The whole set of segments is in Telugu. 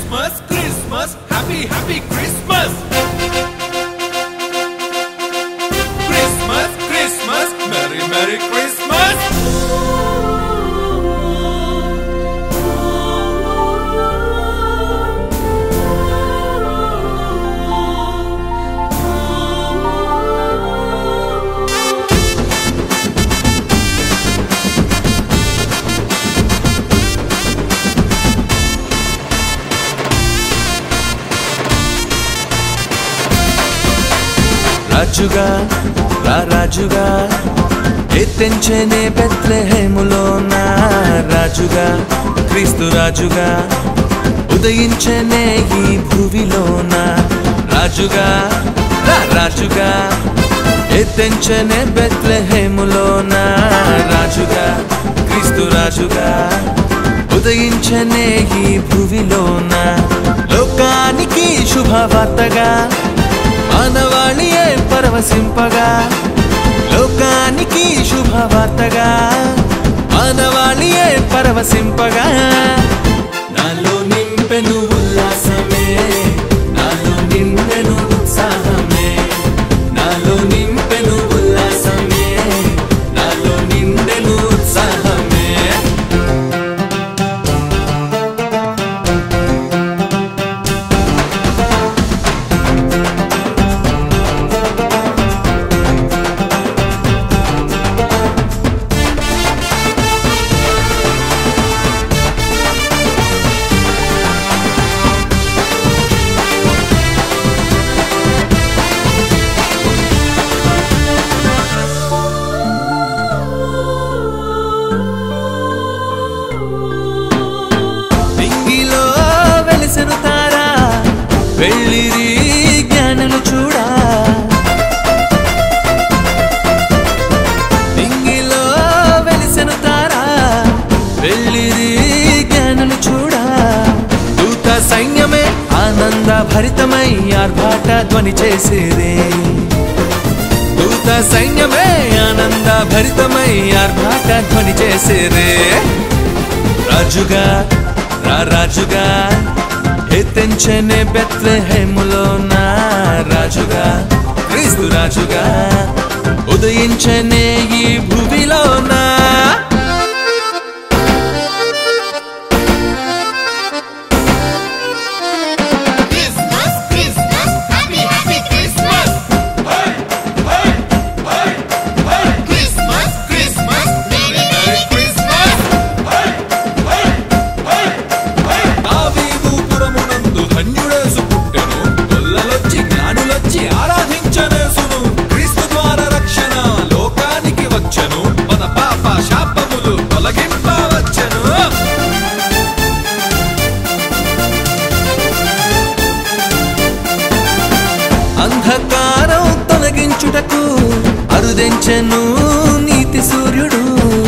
Christmas, Christmas, happy, happy Christmas. Christmas, Christmas, Merry, Merry Christmas. రాజుగా రా రాజుగా ఎత్తెంచనే బెత్లెహేములోన రాజుగా క్రీస్తు రాజుగా ఉదయించనే ఈ భూమిలోన రాజుగా రా రాజుగా ఎత్తెంచనే బెత్లెహేములోన రాజుగా క్రీస్తు రాజుగా ఉదయించనే ఈ భూమిలోన లోకానికి శుభవార్తగా మానవాళియే పరవశింపగా లోకానికి శుభవార్తగా మానవాళియే పరవశింపగా నాలో నింపెను ఉల్లాసమే నాలో నింపెను ఉత్సాహమే నాలో నింపెను ఉల్లాసమే నాలో నిండెను ఉత్సాహమే నింగిలో వెలిసెను తారా వెళ్ళిరి జ్ఞానులు చూడా నింగిలో వెలిసెను తారా వెళ్ళిరి జ్ఞానులు చూడా దూత సైన్యమే ఆనంద భరితమై ఆర్భాట ధ్వని చేసేదే దూత సైన్యమే ఆనంద భరితమై ఆర్భాట ధ్వని చేసేదే రాజుగా రా రాజుగా ఎత్తించనే బెత్లెహేములో నా రాజుగా క్రీస్తు రాజుగా ఉదయించనే ఈ భూమిలో నా Christmas, Christmas, happy, happy Christmas. Christmas, Christmas, Merry, Merry Christmas. దావీదు పురమునందు ధన్యుడేసు పుట్టెను గొల్లలొచ్చి జ్ఞానులొచ్చి ఆరాధించనేసును క్రీస్తు ద్వారా రక్షణ లోకానికి వచ్చెను మన పాప శాపములు తొలగింపవచ్చెను అంధకారం తొలగించుటకు అరుదెంచెను నీతి సూర్యుడు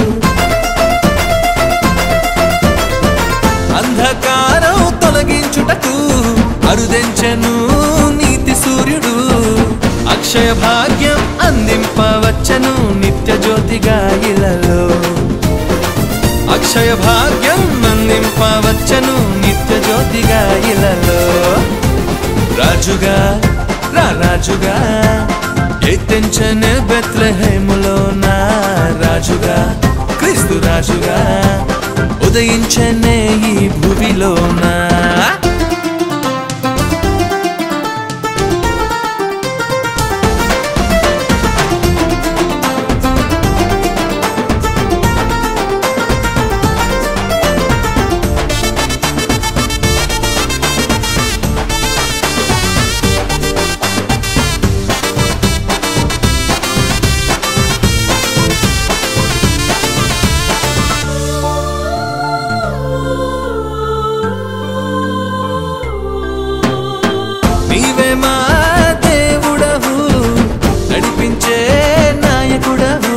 అంధకారం తొలగించుటకు అరుదెంచెను నీతి సూర్యుడు అక్షయ భాగ్యం అందింపవచ్చను నిత్య జ్యోతిగా ఇలలో అక్షయ భాగ్యం అందింపవచ్చను నిత్య జ్యోతిగా ఇలలో రాజుగా రా రాజుగా ఎత్తించనే బెత్లహేములో నా రాజుగా క్రీస్తు రాజుగా ఉదయించనే ఈ భూమిలోనా నీవే మా దేవుడవు నడిపించే నాయకుడవు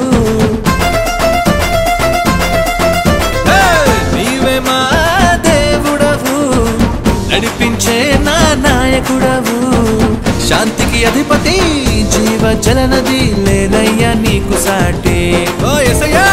హే! నీవే మా దేవుడవు నడిపించే నా నాయకుడవు శాంతికి అధిపతి జీవ జలనది లేదయ్యా నీకు సాటి ఓ ఎసయ్యా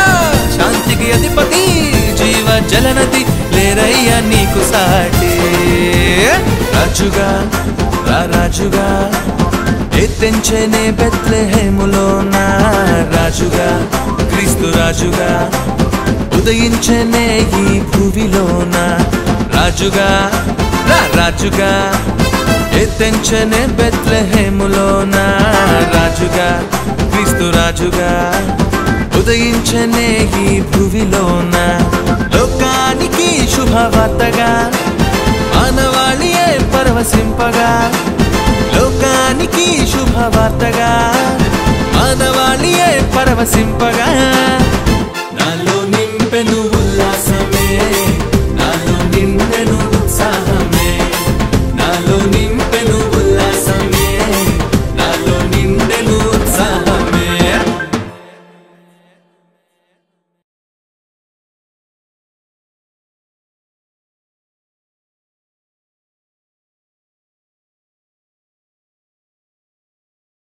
శాంతికి అధిపతి జీవ జలనది లేరయ్యా నీకు సాటి రాజుగా రా రాజుగా ఎత్తెంచనే బెత్లెహేములోన రాజుగా క్రీస్తు రాజుగా ఉదయించనే ఈ భూమిలోన రాజుగా రా రాజుగా ఎత్తెంచనే బెత్లెహేములోన రాజుగా క్రీస్తు రాజుగా ఉదయించనే ఈ భూమిలోన లోకానికి శుభవార్తగా మానవాళియే పరవశింపగా లోకానికి శుభవార్తగా మానవాళియే పరవశింపగా నాలో నింపెను